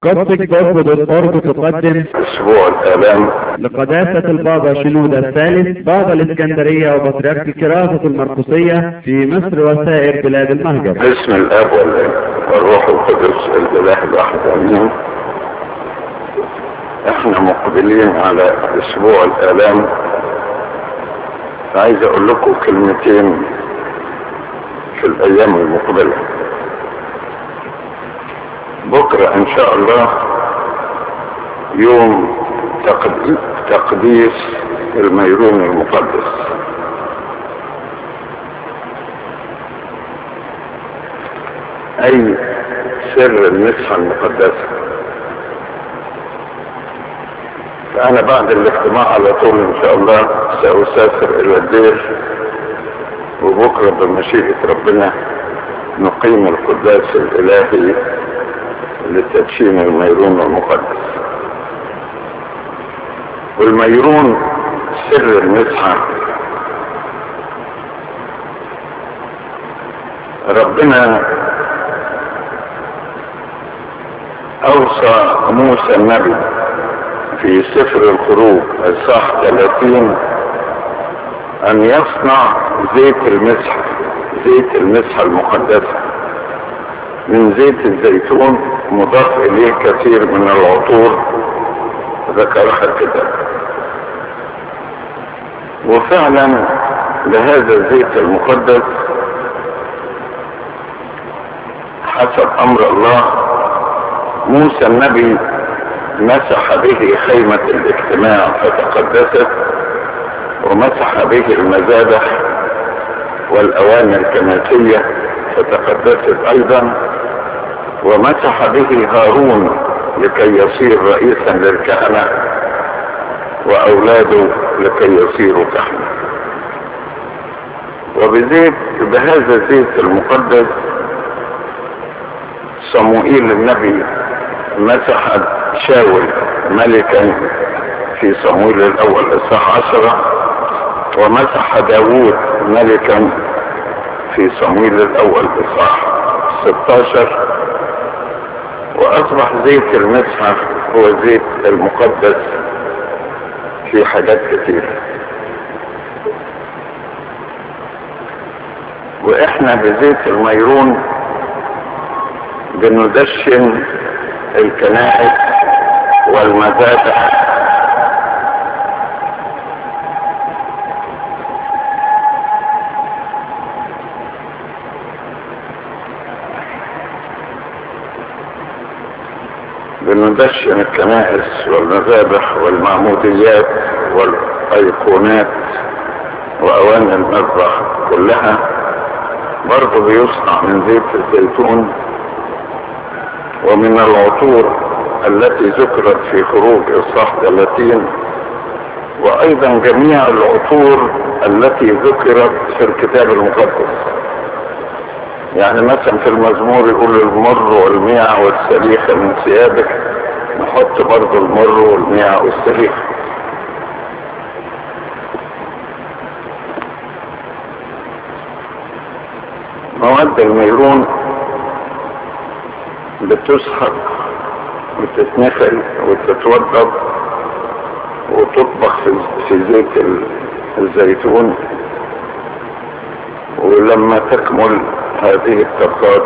قصة جسد الأرض تقدم أسبوع الآلام لقداسة البابا شنودة الثالث بابا الإسكندرية وبطريرك كراسة المرقسية في مصر وسائر بلاد المهجر باسم الآب والابن والروح القدس الإله الواحد آمين احنا مقبلين على أسبوع الآلام عايز أقول لكم كلمتين في الأيام المقبلة بكرة إن شاء الله يوم تقد- تقديس الميرون المقدس أي سر النسخة المقدسة فأنا بعد الاجتماع على طول إن شاء الله سأسافر إلى الدير وبكرة بمشيئة ربنا نقيم القداس الإلهي لتدشين الميرون المقدس والميرون سر المسحة ربنا أوصى موسى النبي في سفر الخروج الصح 30 أن يصنع زيت المسح زيت المسح المقدسة من زيت الزيتون مضاف إليه كثير من العطور ذكرها الكتاب وفعلا لهذا الزيت المقدس حسب أمر الله موسى النبي مسح به خيمة الاجتماع فتقدست ومسح به المذابح والأواني الكنسية فتقدست أيضا ومسح به هارون لكي يصير رئيسا للكهنة وأولاده لكي يصيروا كهنة وبزيت بهذا الزيت المقدس صموئيل النبي مسح شاول ملكا في صموئيل الأول إصحاح عشرة ومسح داوود ملكا في صموئيل الأول إصحاح 16 وأصبح زيت المسحة هو زيت المقدس في حاجات كتيرة وإحنا بزيت الميرون بندشن الكنائس والمذابح بندشن الكنائس والمذابح والمعموديات والايقونات واواني المذبح كلها برضه بيصنع من زيت الزيتون ومن العطور التي ذكرت في خروج اصحاح 30 وايضا جميع العطور التي ذكرت في الكتاب المقدس يعني مثلا في المزمور يقول المر والميع والسليخ من ثيابك نحط برضه المر والميع والسليخ مواد الميرون بتسحق وتتنخل وتتوضب وتطبخ في في زيت ال- الزيتون ولما تكمل هذه الطبقات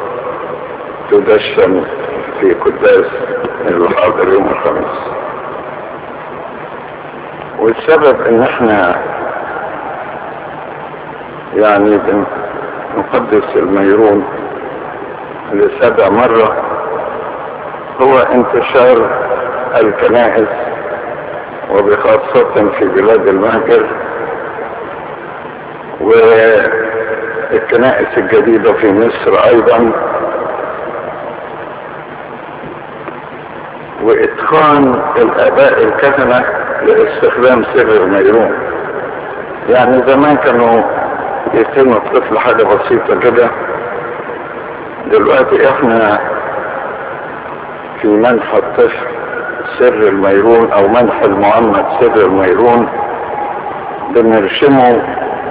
تدشن في قداس الحاضر يوم الخميس والسبب ان احنا يعني بنقدس الميرون لسبع مرة هو انتشار الكنائس وبخاصة في بلاد المهجر والكنائس الجديدة في مصر أيضا وإتقان الآباء الكهنة لاستخدام سر الميرون يعني زمان كانوا يتم الطفل حاجة بسيطة كده دلوقتي احنا في منح الطفل سر الميرون او منح المعمد سر الميرون بنرسمه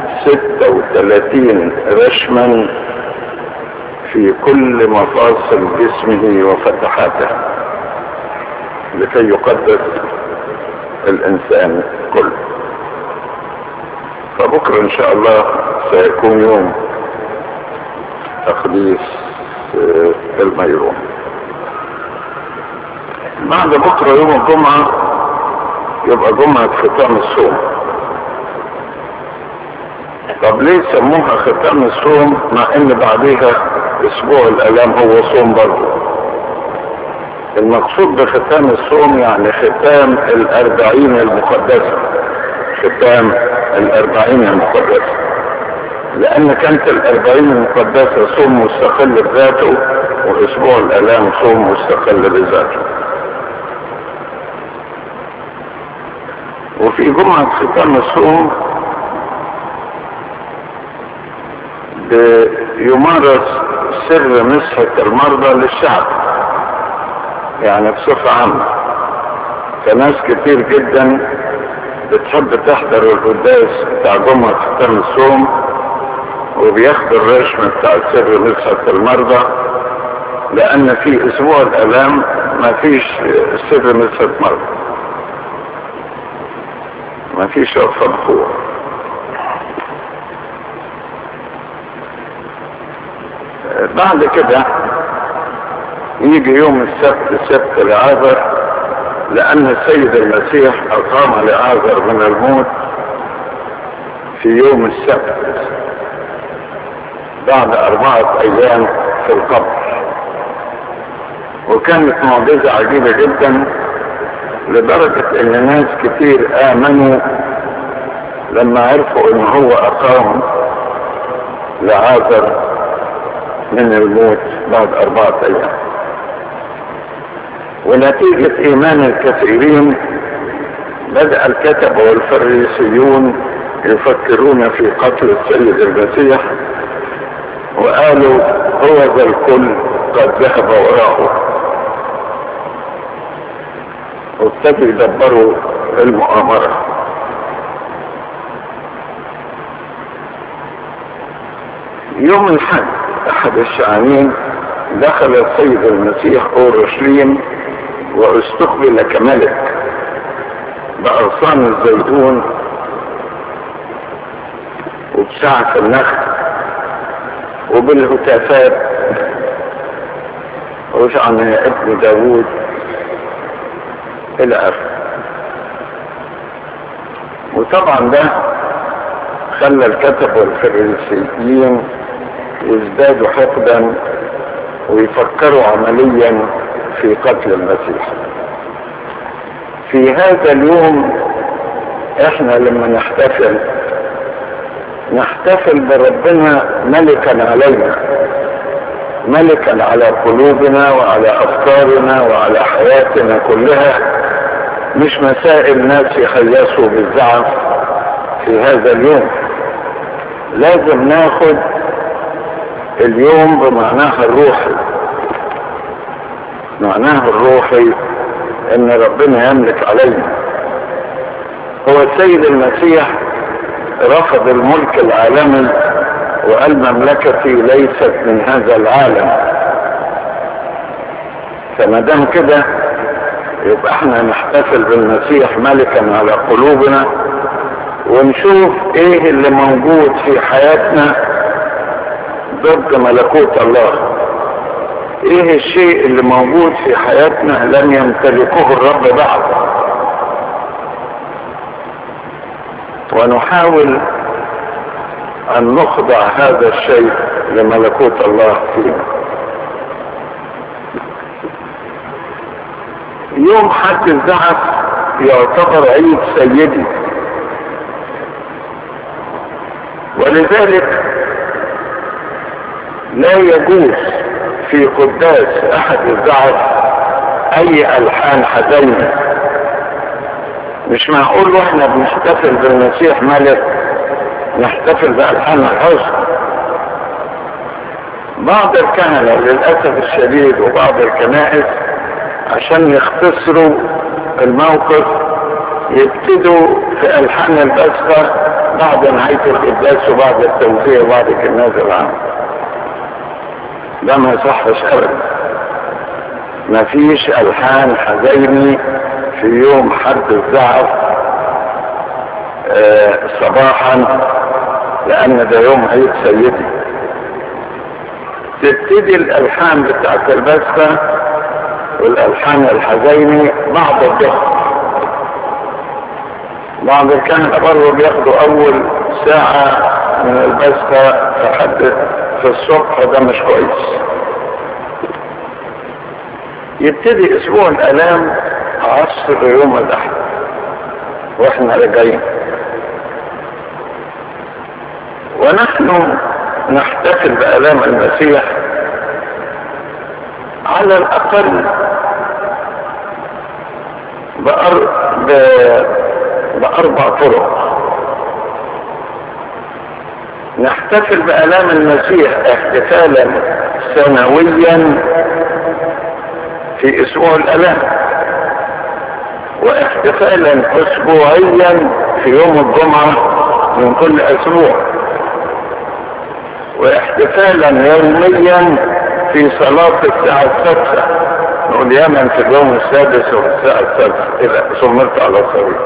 36 رسما في كل مفاصل جسمه وفتحاته لكي يقدس الانسان كله فبكرة ان شاء الله سيكون يوم تقديس الميرون بعد بكرة يوم الجمعة يبقى جمعة ختام الصوم طب ليه سموها ختام الصوم مع ان بعدها اسبوع الالام هو صوم برضه المقصود بختام الصوم يعني ختام الاربعين المقدسة ختام الاربعين المقدسة لان كانت الاربعين المقدسة صوم مستقل بذاته واسبوع الالام صوم مستقل بذاته وفي جمعة ختام الصوم يمارس سر مسحة المرضى للشعب يعني بصفة عامة فناس كتير جدا بتحب تحضر القداس بتاع جمعة ختام الصوم وبياخدوا الرشم بتاع سر مسحة المرضى لأن في أسبوع الآلام ما فيش سر مسحة مرضى ما فيش وقفة بقوة بعد كده يجي يوم السبت سبت لعازر لأن السيد المسيح أقام لعازر من الموت في يوم السبت بعد أربعة أيام في القبر وكانت معجزة عجيبة جدا لدرجة ان ناس كتير امنوا لما عرفوا ان هو اقام لعازر من الموت بعد اربعة ايام ونتيجة ايمان الكثيرين بدأ الكتبة والفريسيون يفكرون في قتل السيد المسيح وقالوا هو ذا الكل قد ذهب وراءه وابتدوا يدبروا المؤامرة يوم الحد احد الشعانين دخل السيد المسيح اورشليم واستقبل كملك باغصان الزيتون وبسعة النخل وبالهتافات وشعن ابن داوود الى اخره وطبعا ده خلى الكتب والفريسيين يزدادوا حقدا ويفكروا عمليا في قتل المسيح في هذا اليوم احنا لما نحتفل نحتفل بربنا ملكا علينا ملكا على قلوبنا وعلى افكارنا وعلى حياتنا كلها مش مسائل ناس يخلصوا بالزعف في هذا اليوم لازم ناخد اليوم بمعناها الروحي معناها الروحي ان ربنا يملك علينا هو السيد المسيح رفض الملك العالمي وقال مملكتي ليست من هذا العالم فما دام كده يبقى احنا نحتفل بالمسيح ملكا على قلوبنا ونشوف ايه اللي موجود في حياتنا ضد ملكوت الله ايه الشيء اللي موجود في حياتنا لم يمتلكه الرب بعد ونحاول ان نخضع هذا الشيء لملكوت الله فينا يوم حد الزعف يعتبر عيد سيدي ولذلك لا يجوز في قداس احد الزعف اي الحان حزينه مش معقول واحنا بنحتفل بالمسيح ملك نحتفل بألحان الحزن بعض الكهنة للأسف الشديد وبعض الكنائس عشان يختصروا الموقف يبتدوا في ألحان البسخة بعد نهاية القداس وبعد التوزيع وبعد الجنازة العام ده ما يصحش أبدا مفيش الحان حزيني في يوم حد الزعف آه صباحا لان ده يوم عيد سيدي تبتدي الالحان بتاعت البسة والالحان الحزيني بعد الظهر بعض الكهنة برضه بياخدوا اول ساعة من البسة لحد في الصبح ده مش كويس يبتدي اسبوع الالام عصر يوم الاحد واحنا راجعين ونحن نحتفل بآلام المسيح على الأقل بأر... ب... بأربع طرق نحتفل بآلام المسيح احتفالا سنويا في أسبوع الآلام واحتفالا أسبوعيا في يوم الجمعة من كل أسبوع واحتفالا يوميا في صلاة الساعة السادسة نقول يمن في اليوم السادس والساعة السادسة إذا صمرت على الصليب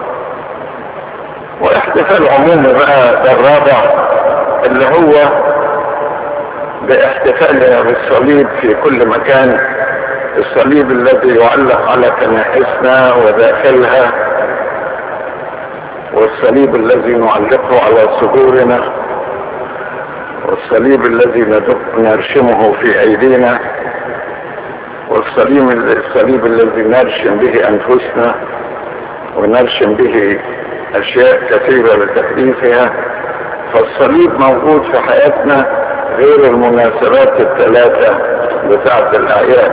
واحتفال عمومي بقى ده الرابع اللي هو باحتفالنا بالصليب في كل مكان الصليب الذي يعلق على كنائسنا وداخلها والصليب الذي نعلقه على صدورنا والصليب الذي نرشمه في ايدينا والصليب الصليب الذي نرشم به انفسنا ونرشم به اشياء كثيره لتحديثها فالصليب موجود في حياتنا غير المناسبات الثلاثه بتاعه الاعياد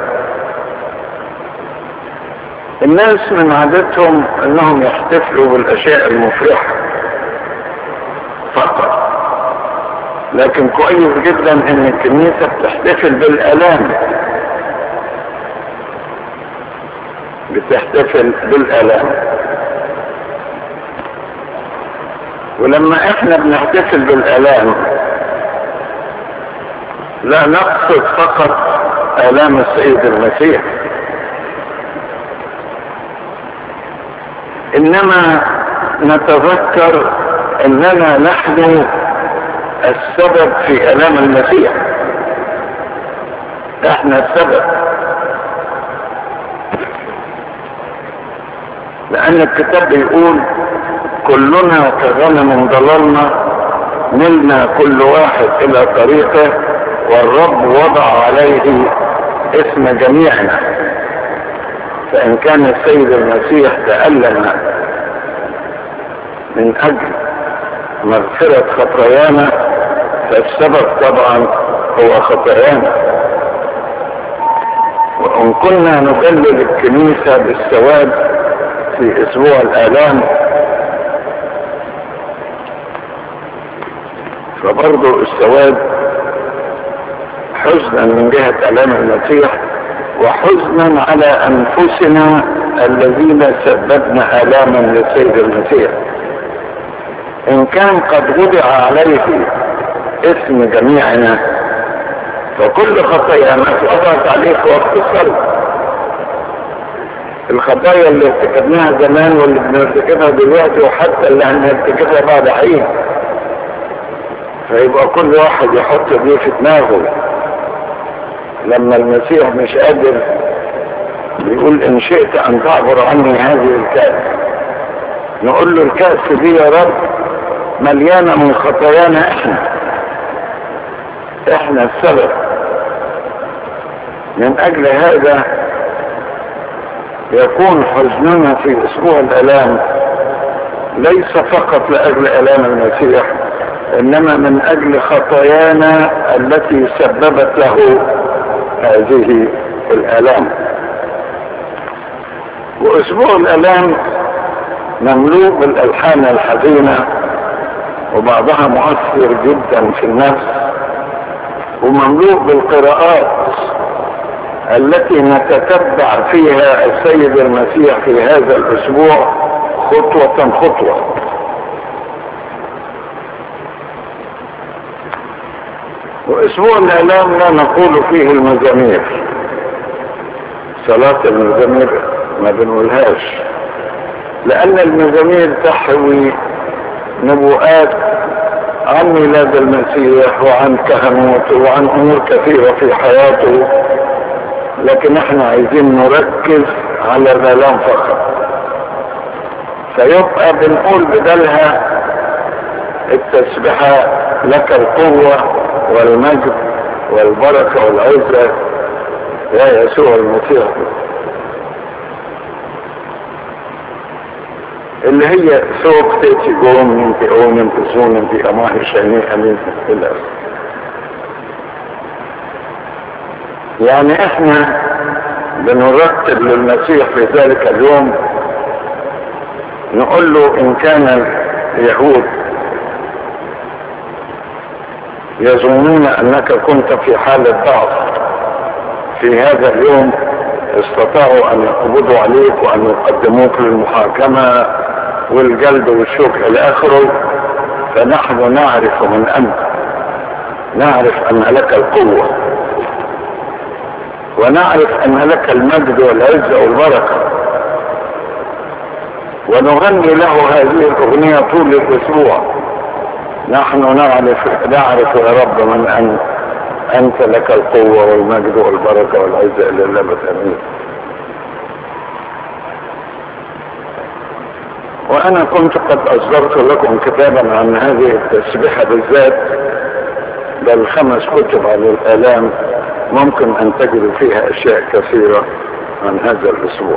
الناس من عادتهم انهم يحتفلوا بالاشياء المفرحه فقط لكن كويس جدا ان الكنيسة بتحتفل بالالام بتحتفل بالالام ولما احنا بنحتفل بالالام لا نقصد فقط الام السيد المسيح انما نتذكر اننا نحن السبب في الام المسيح احنا السبب لان الكتاب بيقول كلنا كغنم ضللنا ملنا كل واحد الى طريقه والرب وضع عليه اسم جميعنا فان كان السيد المسيح تألم من اجل مغفرة خطايانا فالسبب طبعا هو خطايانا وان كنا نجلل الكنيسة بالسواد في اسبوع الالام فبرضو السواد حزنا من جهة الام المسيح وحزنا على انفسنا الذين سببنا الاما للسيد المسيح ان كان قد وضع عليه اسم جميعنا فكل خطايانا وضعت عليه في وقت الصلب الخطايا اللي ارتكبناها زمان واللي بنرتكبها دلوقتي وحتى اللي هنرتكبها بعد حين فيبقى كل واحد يحط دي في دماغه لما المسيح مش قادر يقول ان شئت ان تعبر عني هذه الكأس نقول له الكأس دي يا رب مليانة من خطايانا احنا احنا السبب من اجل هذا يكون حزننا في اسبوع الالام ليس فقط لاجل الام المسيح انما من اجل خطايانا التي سببت له هذه الالام واسبوع الالام مملوء بالالحان الحزينه وبعضها مؤثر جدا في النفس ومملوء بالقراءات التي نتتبع فيها السيد المسيح في هذا الاسبوع خطوة خطوة واسبوع الالام لا نقول فيه المزامير صلاة المزامير ما بنقولهاش لأن المزامير تحوي نبوءات عن ميلاد المسيح وعن كهنوته وعن أمور كثيرة في حياته لكن احنا عايزين نركز على الآلام فقط فيبقى بنقول بدلها التسبحة لك القوة والمجد والبركة والعزة يا يسوع المسيح اللي هي سوق تأتي قوم من في قوم من تسون في أماه شنيئة من في الأرض يعني احنا بنرتب للمسيح في ذلك اليوم نقول له ان كان اليهود يظنون انك كنت في حالة ضعف في هذا اليوم استطاعوا ان يقبضوا عليك وان يقدموك للمحاكمة والجلد والشوك الى اخره فنحن نعرف من انت نعرف ان لك القوة ونعرف ان لك المجد والعزة والبركة ونغني له هذه الاغنية طول الاسبوع نحن نعرف نعرف يا رب من انت انت لك القوة والمجد والبركة والعزة الى الابد امين وانا كنت قد اصدرت لكم كتابا عن هذه التسبيحة بالذات بل خمس كتب عن الالام ممكن ان تجدوا فيها اشياء كثيرة عن هذا الاسبوع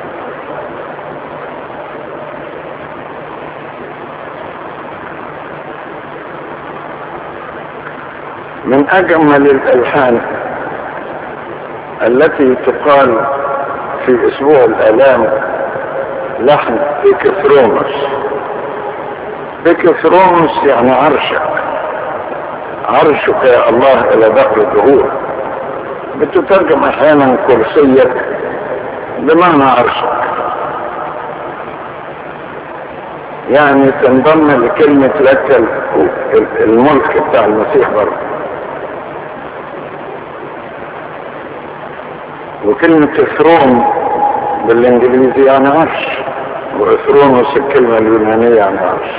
من اجمل الالحان التي تقال في اسبوع الالام لحن بيكثرومس بيكثرومس يعني عرشك عرشك يا الله الى ظهر الظهور بتترجم احيانا كرسيك بمعنى عرشك يعني تنضم لكلمة لك الملك بتاع المسيح برضه وكلمة ثرون بالانجليزي يعني عرش وثرونوس الكلمة اليونانية يعني عرش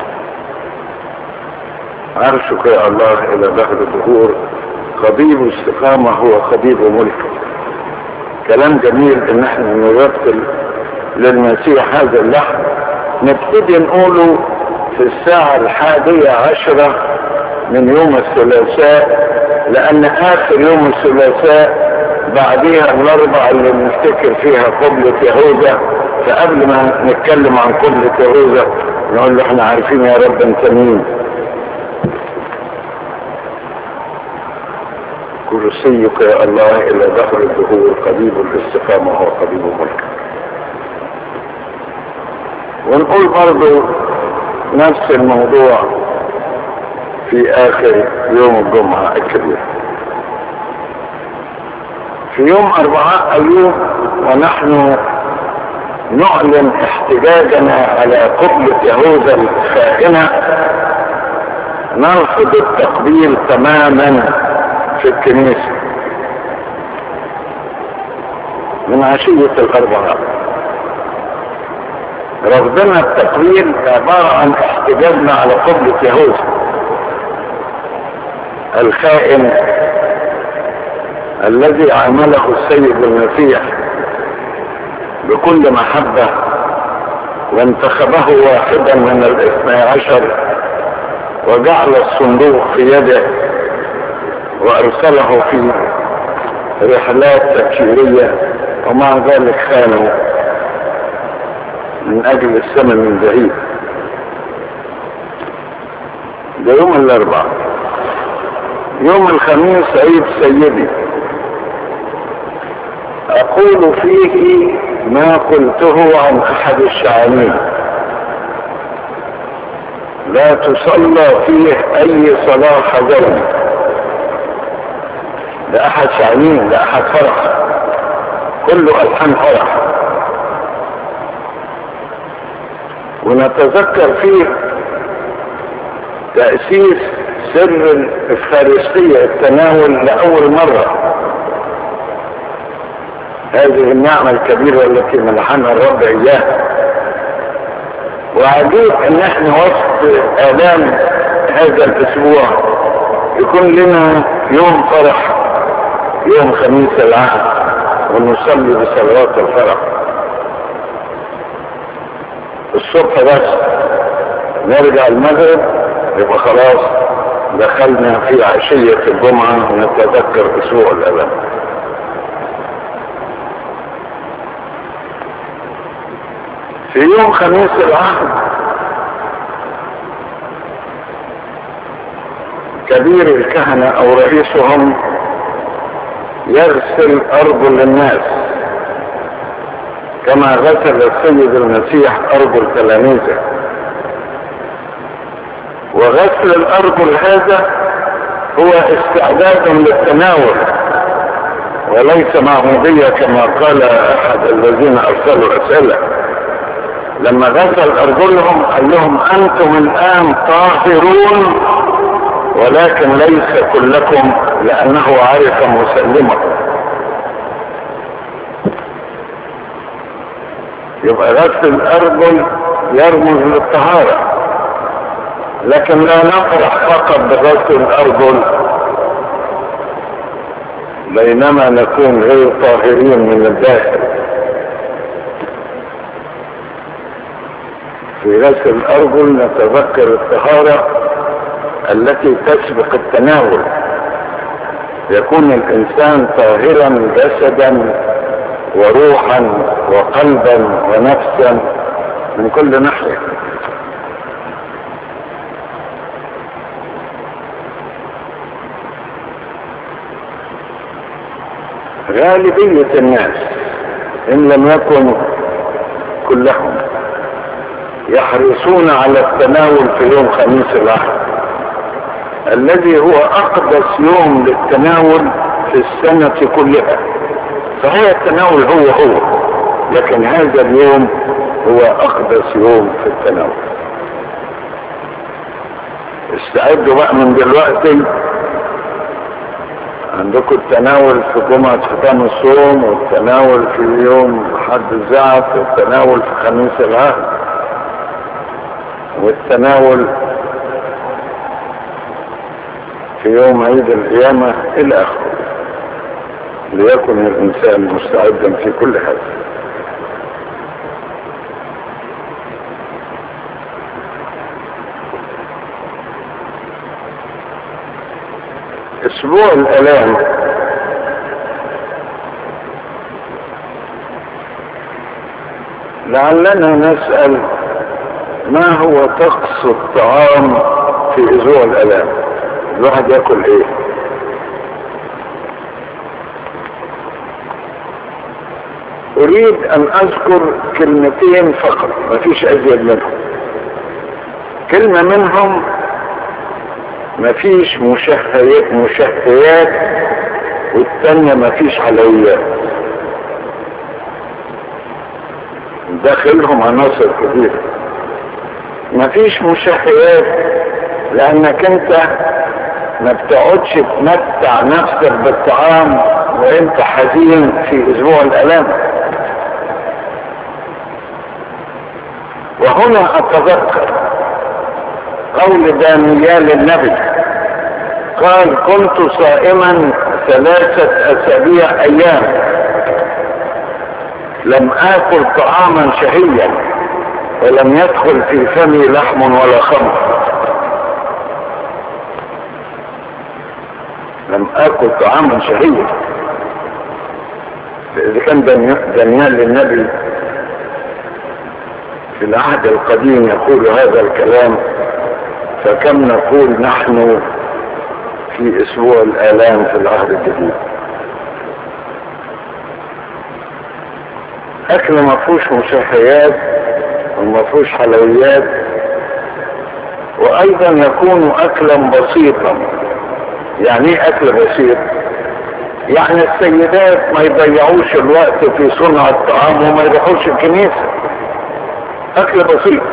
عرشك يا الله الى ظهر الظهور خضيب استقامة هو خضيب ملك كلام جميل ان احنا نرتل للمسيح هذا اللحن نبتدي نقوله في الساعة الحادية عشرة من يوم الثلاثاء لان اخر يوم الثلاثاء بعديها الاربع اللي بنفتكر فيها قبلة يهوذا فقبل ما نتكلم عن قبلة يهوذا نقول له احنا عارفين يا رب انت مين كرسيك يا الله الى ظهر الظهور قريب الاستقامة هو قريب ملك ونقول برضو نفس الموضوع في اخر يوم الجمعة الكبير في يوم اربعاء ايوب ونحن نعلن احتجاجنا على قبلة يهوذا الخائنة نرفض التقبيل تماما في الكنيسة من عشية الاربعاء رفضنا التقبيل عبارة عن احتجاجنا على قبلة يهوذا الخائن الذي عمله السيد المسيح بكل محبة وانتخبه واحدا من الاثنى عشر وجعل الصندوق في يده وارسله في رحلات تبشيرية ومع ذلك خانوا من اجل السماء من بعيد ده يوم الاربعاء يوم الخميس عيد سيدي اقول فيه ما قلته عن احد الشعانين لا تصلى فيه اي صلاة حزين لاحد شعانين لاحد فرح كله الحان فرح ونتذكر فيه تأسيس سر الإفخارستية التناول لأول مرة هذه النعمة الكبيرة التي منحنا الرب إياها وعجيب ان احنا وسط آلام هذا الاسبوع يكون لنا يوم فرح يوم خميس العهد ونصلي بصلوات الفرح الصبح بس نرجع المغرب يبقى خلاص دخلنا في عشية الجمعة ونتذكر اسبوع الالام في يوم خميس العهد كبير الكهنة او رئيسهم يغسل ارجل الناس كما غسل السيد المسيح ارجل تلاميذه وغسل الارجل هذا هو استعداد للتناول وليس معمودية كما قال احد الذين ارسلوا اسئله لما غسل ارجلهم قال لهم انتم الان طاهرون ولكن ليس كلكم لانه عرف مسلمه يبقى غسل الارجل يرمز للطهارة لكن لا نفرح فقط بغسل الارجل بينما نكون غير طاهرين من الداخل في غسل الارجل نتذكر الطهارة التي تسبق التناول يكون الانسان طاهرا جسدا وروحا وقلبا ونفسا من كل ناحية غالبية الناس ان لم يكن كلهم يحرصون على التناول في يوم خميس العهد الذي هو اقدس يوم للتناول في السنة كلها صحيح التناول هو هو لكن هذا اليوم هو اقدس يوم في التناول استعدوا بقى من دلوقتي عندكم التناول في جمعة ختام الصوم والتناول في يوم حد الزعف والتناول في خميس العهد والتناول في يوم عيد القيامة إلى آخره ليكن الإنسان مستعدا في كل هذا اسبوع الالام لعلنا نسأل ما هو طقس الطعام في اسبوع الالام الواحد ياكل ايه اريد ان اذكر كلمتين فقط ما فيش ازيد منهم كلمة منهم مفيش مشهيات مشهيات والتانية مفيش حلويات داخلهم عناصر كثيرة مفيش مشهيات لانك انت ما بتقعدش تمتع نفسك بالطعام وانت حزين في اسبوع الالام وهنا اتذكر قول دانيال النبي قال كنت صائما ثلاثة اسابيع ايام لم اكل طعاما شهيا ولم يدخل في فمي لحم ولا خمر لم اكل طعاما شهيا اذا كان دانيال النبي في العهد القديم يقول هذا الكلام فكم نقول نحن في اسبوع الالام في العهد الجديد اكل ما فيهوش مشهيات وما فيهوش حلويات وايضا يكون اكلا بسيطا يعني ايه اكل بسيط يعني السيدات ما يضيعوش الوقت في صنع الطعام وما يروحوش الكنيسة اكل بسيط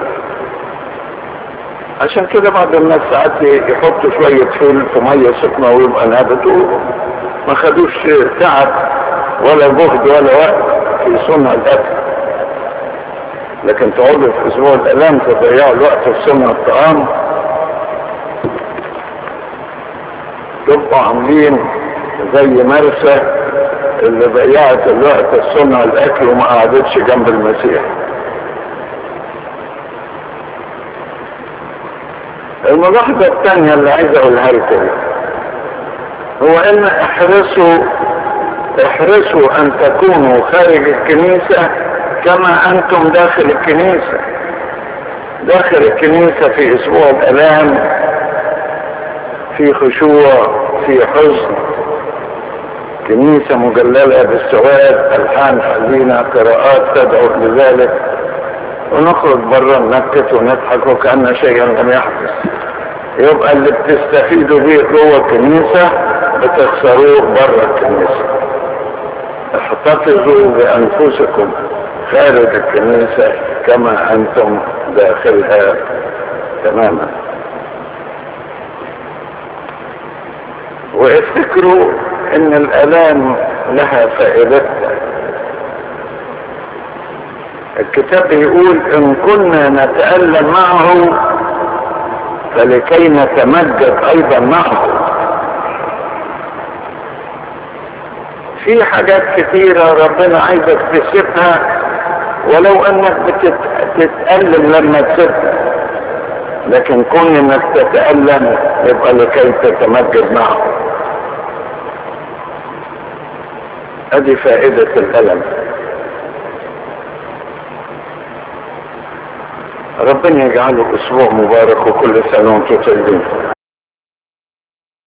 عشان كده بعض الناس ساعات يحطوا شوية فول في مية سخنة ويبقى نابت ما خدوش تعب ولا جهد ولا وقت في صنع الاكل لكن تقعدوا في اسبوع الالام تضيعوا الوقت في صنع الطعام تبقوا عاملين زي مرسى اللي ضيعت الوقت في صنع الاكل وما قعدتش جنب المسيح الملاحظة الثانية اللي عايز اقولها لكم هو ان احرصوا احرصوا ان تكونوا خارج الكنيسة كما انتم داخل الكنيسة داخل الكنيسة في اسبوع الالام في خشوع في حزن كنيسة مجللة بالسواد الحان حزينة قراءات تدعو لذلك ونخرج بره ننكت ونضحك وكأن شيئا لم يحدث يبقى اللي بتستفيدوا بيه جوه الكنيسة بتخسروه بره الكنيسة احتفظوا بأنفسكم خارج الكنيسة كما أنتم داخلها تماما وافتكروا ان الالام لها فائدتها الكتاب يقول ان كنا نتألم معه فلكي نتمجد ايضا معه في حاجات كثيرة ربنا عايزك تسيبها ولو انك بتتألم لما تسيبها لكن كون انك تتألم يبقى لكي تتمجد معه ادي فائدة الالم ربنا يجعله اسبوع مبارك وكل سنة وانتم طيبين